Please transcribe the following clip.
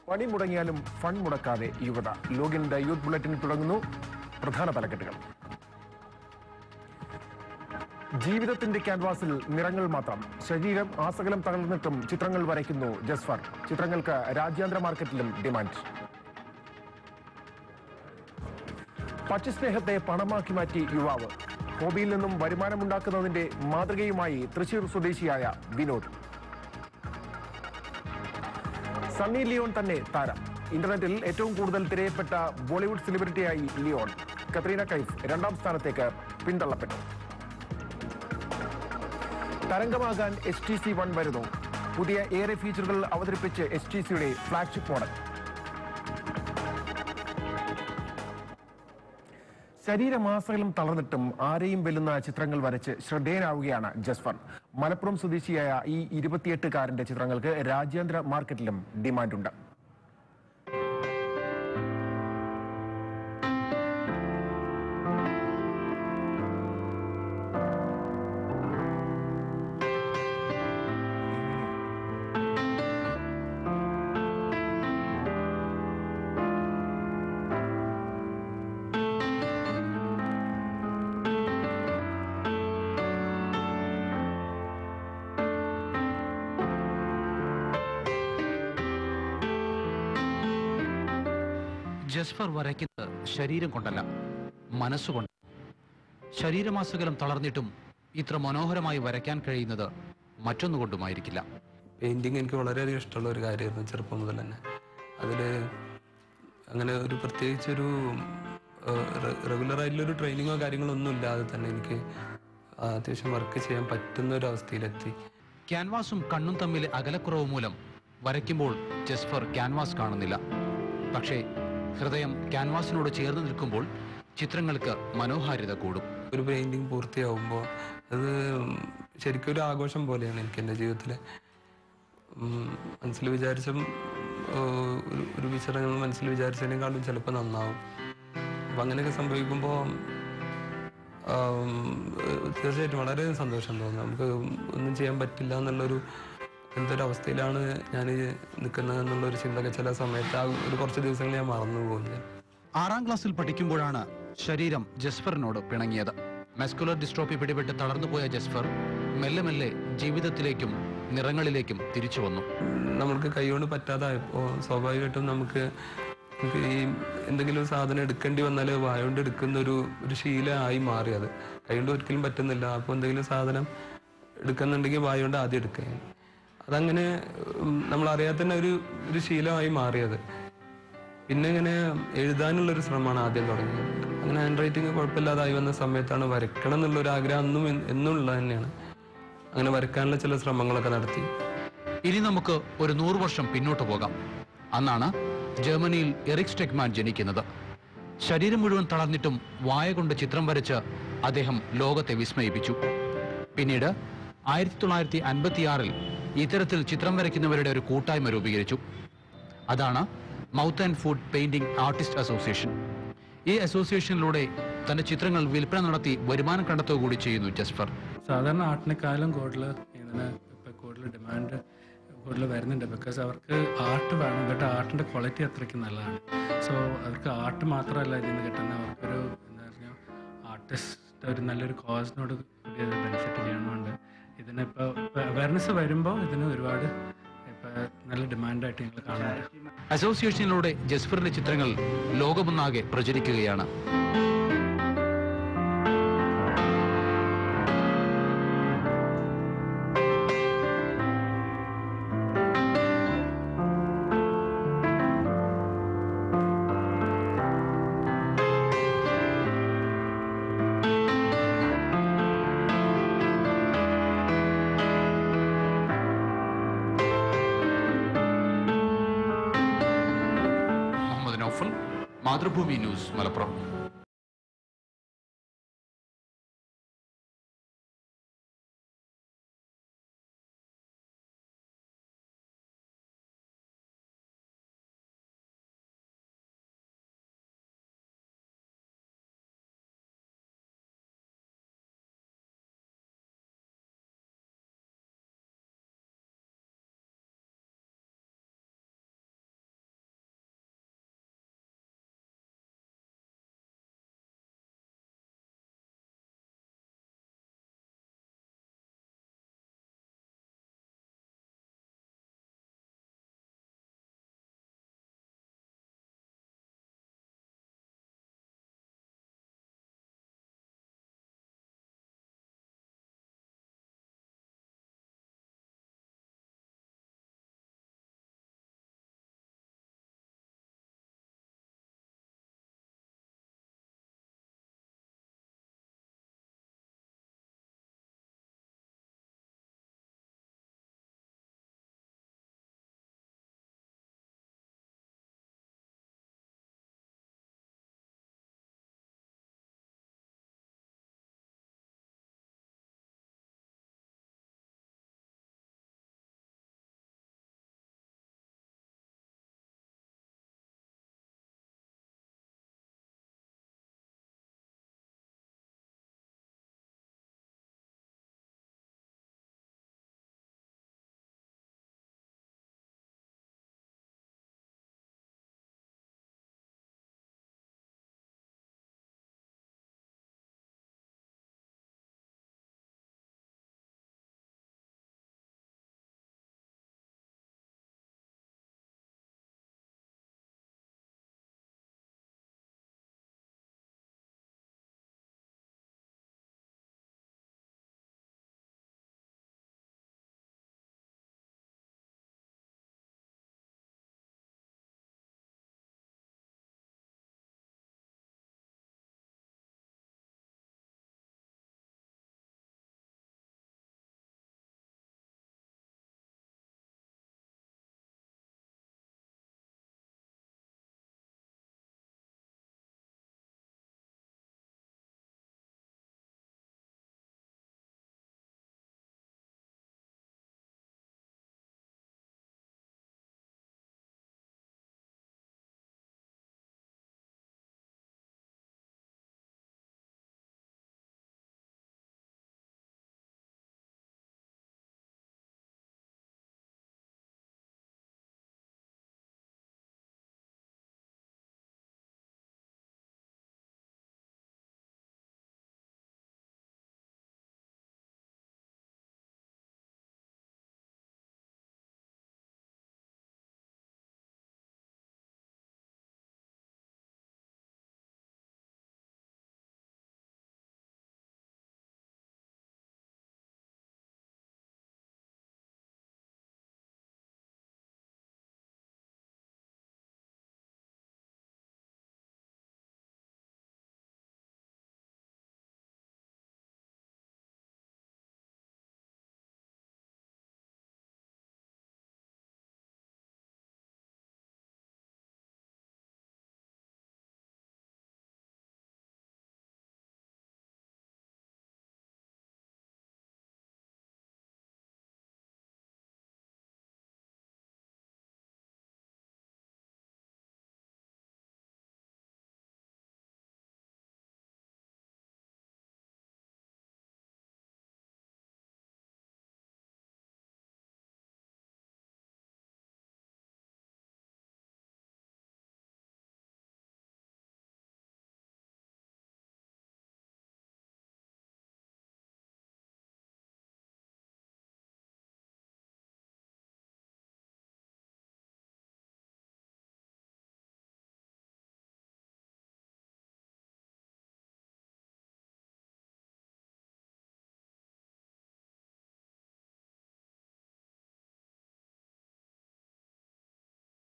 പണി മുടങ്ങിയാലും ഫൺ മുടക്കാതെ യുവത ലോഗിൻ ദ യൂത്ത് ബുള്ളറ്റിൻ തുടങ്ങുന്നു പ്രധാന തലക്കെട്ടുകൾ ജീവിതത്തിന്റെ ക്യാൻവാസിൽ നിറങ്ങൾ മാത്രം ശരീരം ആസകലം തകർന്നിട്ടും ചിത്രങ്ങൾ വരയ്ക്കുന്നു ജസ്ഫർ ചിത്രങ്ങൾക്ക് രാജ്യാന്തര മാർക്കറ്റിലും ഡിമാൻഡ് പച്ചസ്നേഹത്തെ പണമാക്കി മാറ്റി യുവാവ് ഹോബിയിൽ നിന്നും വരുമാനമുണ്ടാക്കുന്നതിന്റെ മാതൃകയുമായി തൃശൂർ സ്വദേശിയായ വിനോദ് സണ്ണി ലിയോൺ തന്നെ താരം ഇന്റർനെറ്റിൽ ഏറ്റവും കൂടുതൽ തിരയപ്പെട്ട ബോളിവുഡ് സെലിബ്രിറ്റിയായി ലിയോൺ കത്രീന കൈഫ് രണ്ടാം സ്ഥാനത്തേക്ക് പിന്തള്ളപ്പെട്ടു തരംഗമാകാൻ എച്ച് ടി സി വൺ വരുന്നു പുതിയ ഏറെ ഫീച്ചറുകൾ അവതരിപ്പിച്ച് എച്ച് ടി സിയുടെ ഫ്ലാഗ്ഷിപ്പ് മോഡൽ ശരീരമാസകലം തളർന്നിട്ടും ആരെയും വെല്ലുന്ന ചിത്രങ്ങൾ വരച്ച് ശ്രദ്ധേയനാവുകയാണ് ജസ്ഫർ മലപ്പുറം സ്വദേശിയായ ഈ ഇരുപത്തിയെട്ടുകാരന്റെ ചിത്രങ്ങൾക്ക് രാജ്യാന്തര മാർക്കറ്റിലും ഡിമാൻഡുണ്ട് ജസ്ഫർ വരയ്ക്കുന്നത് ശരീരം കൊണ്ടല്ല മനസ്സുകൊണ്ട് ശരീരമാസകലം തളർന്നിട്ടും ഇത്ര മനോഹരമായി വരയ്ക്കാൻ കഴിയുന്നത് മറ്റൊന്നുകൊണ്ടുമായിരിക്കില്ല പെയിൻറ്റിങ് എനിക്ക് വളരെയധികം ഇഷ്ടമുള്ള ഒരു കാര്യമായിരുന്നു ചെറുപ്പം മുതൽ തന്നെ അതിൽ അങ്ങനെ ഒരു പ്രത്യേകിച്ചൊരു റെഗുലർ ആയിട്ടുള്ളൊരു ട്രെയിനിങ്ങോ കാര്യങ്ങളോ ഒന്നും ഇല്ലാതെ തന്നെ എനിക്ക് അത്യാവശ്യം വർക്ക് ചെയ്യാൻ പറ്റുന്ന ഒരു അവസ്ഥയിലെത്തി ക്യാൻവാസും കണ്ണും തമ്മിലെ അകലക്കുറവ് മൂലം വരയ്ക്കുമ്പോൾ ജസ്ഫർ ക്യാൻവാസ് കാണുന്നില്ല പക്ഷേ ഹൃദയം ക്യാൻവാസിനോട് ചേർന്ന് നിൽക്കുമ്പോൾ ചിത്രങ്ങൾക്ക് മനോഹാരിത കൂടും ഒരു പെയിൻറ്റിങ് പൂർത്തിയാവുമ്പോൾ അത് ശരിക്കും ഒരു ആഘോഷം പോലെയാണ് എനിക്ക് എൻ്റെ ജീവിതത്തിൽ മനസ്സിൽ വിചാരിച്ചും ഏഹ്, ഒരു ഒരു വിചാരം മനസ്സിൽ വിചാരിച്ചതിനേക്കാളും ചിലപ്പോൾ നന്നാവും അപ്പം അങ്ങനെയൊക്കെ സംഭവിക്കുമ്പോൾ തീർച്ചയായിട്ടും വളരെ സന്തോഷം തോന്നുന്നു നമുക്ക് ഒന്നും ചെയ്യാൻ പറ്റില്ല എന്നുള്ളൊരു എന്തൊരു അവസ്ഥയിലാണ് ഞാൻ നിൽക്കുന്നത് എന്നുള്ളൊരു ചിന്തയൊക്കെ ചില സമയത്ത് ആ ഒരു കുറച്ച് ദിവസങ്ങൾ ഞാൻ മറന്നു പോകുന്നത് ആറാം ക്ലാസ്സിൽ പഠിക്കുമ്പോഴാണ് ശരീരം ജസ്ഫറിനോട് പിണങ്ങിയത് മെസ്കുലർ ഡിസ്ട്രോപ്പി പിടിപെട്ട് തളർന്നുപോയ ജസ്ഫർ മെല്ലെ മെല്ലെ ജീവിതത്തിലേക്കും നിറങ്ങളിലേക്കും തിരിച്ചു വന്നു നമ്മൾക്ക് കൈകൊണ്ട് പറ്റാതായപ്പോൾ സ്വാഭാവികമായിട്ടും നമുക്ക് നമുക്ക് ഈ എന്തെങ്കിലും ഒരു സാധനം എടുക്കേണ്ടി വന്നാൽ വായോണ്ട് എടുക്കുന്ന ഒരു ഒരു ശീലമായി മാറി അത് കൈകൊണ്ട് ഒരിക്കലും പറ്റുന്നില്ല അപ്പോൾ എന്തെങ്കിലും സാധനം എടുക്കുന്നുണ്ടെങ്കിൽ വായോണ്ട് ആദ്യം എടുക്കുക അതങ്ങനെ ഉം, നമ്മൾ അറിയാതെ തന്നെ ഒരു ഒരു ശീലമായി മാറിയത് പിന്നെ ഇങ്ങനെ എഴുതാനുള്ളൊരു ശ്രമമാണ് ആദ്യം തുടങ്ങിയത് അങ്ങനെ ഹാൻഡ് റൈറ്റിംഗ് കുഴപ്പമില്ലാതായി വന്ന സമയത്താണ് വരയ്ക്കണം എന്നുള്ളൊരു ആഗ്രഹം അന്നും എൻ- എന്നും ഉള്ളത് തന്നെയാണ് അങ്ങനെ വരയ്ക്കാനുള്ള ചില ശ്രമങ്ങളൊക്കെ നടത്തി ഇനി നമുക്ക് ഒരു നൂറ് വർഷം പിന്നോട്ട് പോകാം അന്നാണ് ജർമ്മനിയിൽ എറിക് സ്റ്റെക്മാൻ ജനിക്കുന്നത് ശരീരം മുഴുവൻ തളർന്നിട്ടും വായ കൊണ്ട് ചിത്രം വരച്ച് അദ്ദേഹം ലോകത്തെ വിസ്മയിപ്പിച്ചു പിന്നീട് ആയിരത്തി തൊള്ളായിരത്തി അൻപത്തിയാറിൽ ഇത്തരത്തിൽ ചിത്രം വരയ്ക്കുന്നവരുടെ ഒരു കൂട്ടായ്മ രൂപീകരിച്ചു അതാണ് mouth and foot painting artist association ഈ അസോസിയേഷനിലൂടെ തന്റെ ചിത്രങ്ങൾ വിൽപ്പന നടത്തി വരുമാനം കണ്ടെത്തുക കൂടി ചെയ്യുന്നു ജസ്ഫർ സാധാരണ ആർട്ടിനെക്കാളും കൂടുതൽ ഇതിന് ഇപ്പം കൂടുതൽ ഡിമാൻഡ് കൂടുതൽ വരുന്നുണ്ട് ബിക്കോസ് അവർക്ക് ആർട്ട് വേണം ബട്ട് ആർട്ടിൻ്റെ ക്വാളിറ്റി അത്രയ്ക്ക് നല്ലതാണ് സോ അവർക്ക് ആർട്ട് മാത്രമല്ല ഇതിൽ നിന്ന് കിട്ടുന്ന അവർക്കൊരു എന്താ പറഞ്ഞാൽ ആർട്ടിസ്റ്റ് ഒരു നല്ലൊരു കോസിനോട് കൂടി അത് ബെനിഫിറ്റ് ചെയ്യണമുണ്ട് ഇതിനിപ്പോൾ അവയർനെസ് വരുമ്പോൾ ഇതിന് ഒരുപാട് ഇപ്പം നല്ല ഡിമാൻഡായിട്ട് ഞങ്ങൾ കാണുന്നുണ്ട് അസോസിയേഷനിലൂടെ ജസ്ഫറിന്റെ ചിത്രങ്ങൾ ലോകമൊന്നാകെ പ്രചരിക്കുകയാണ് മുഹമ്മദ് നൌഫൽ മാതൃഭൂമി ന്യൂസ് മലപ്പുറം